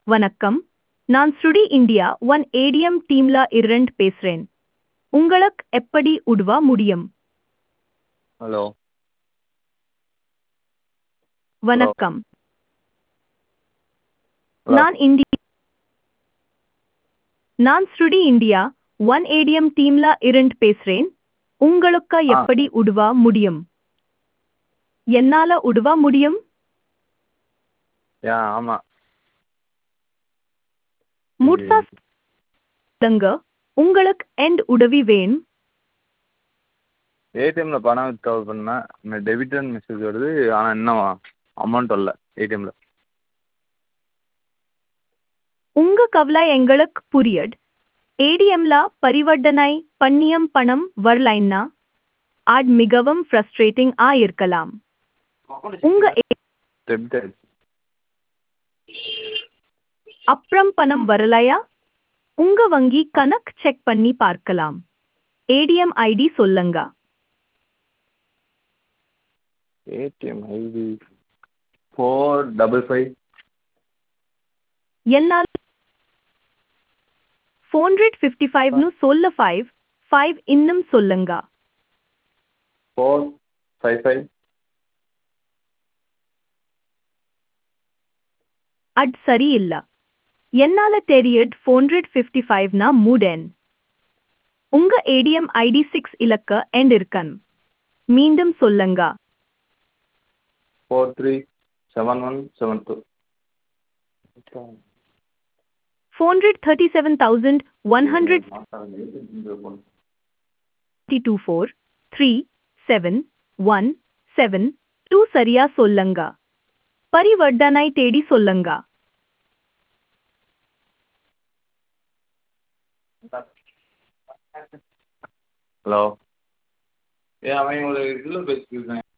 வணக்கம் நான் ஸ்ருடி இந்தியா ஒன் ஏடிஎம் டீம்ல இரண்ட் பேசுறேன் உங்களுக்கு எப்படி உதவ முடியும் ஹலோ வணக்கம் ஹலோ நான் இந்தி நான் ஸ்ருடி இந்தியா ஒன் ஏடிஎம் டீம்ல இரண்ட் பேசுறேன் உங்களுக்கு ஆ எப்படி உதவ முடியும் என்னால உதவ முடியும் யா ஆமாம் முட்சா தங்க உங்களுக்கு எண்ட் உதவி வேணும் ஏடிஎம்மில் பணம் வித்ட்ரா பண்ணேன் இந்த டெபிட்னு மெசேஜ் வருது ஆனால் இன்னும் அமௌண்ட் வரல ஏடிஎம்மில் உங்க கவலை எங்களுக்கு புரியுது ஏடிஎம்ல பரிவர்த்தனை பண்ணியம் பணம் வரலைன்னா அது மிகவும் ஃப்ரஸ்ட்ரேட்டிங் ஆ இருக்கலாம் உங்க ஏ- டெபிட் ஆயிடுச்சு அப்புறம் பணம் வரலையா உங்க வங்கி கணக்கு செக் பண்ணி பார்க்கலாம் ஏடிஎம் ஐடி சொல்லுங்க ATM ID four double five என்னால் ஃபோர் ஹண்ட்ரட் ஃபிஃப்டி ஃபைவ்னு சொல்ல ஃபைவ் ஃபைவ் இன்னும் சொல்லுங்க ஃபோர் ஃபைவ் ஃபைவ் அது சரியில்ல என்னால தெரியுது ஃபோர் ஹண்ட்ரட் ஃபிஃப்டி ஃபைவ்னா மூடேன் உங்க ஏடிஎம் ஐடி சிக்ஸ் இலக்க எண்ட் இருக்கன் மீண்டும் சொல்லுங்க four three seven one seven two four hundred thirty seven thousand one hundred two four three seven one seven two சரியா சொல்லுங்க பரிவர்த்தனை தேடி சொல்லுங்க ஹலோ ஏ அவன் ஒரு இதில் பேசியிருக்கேன்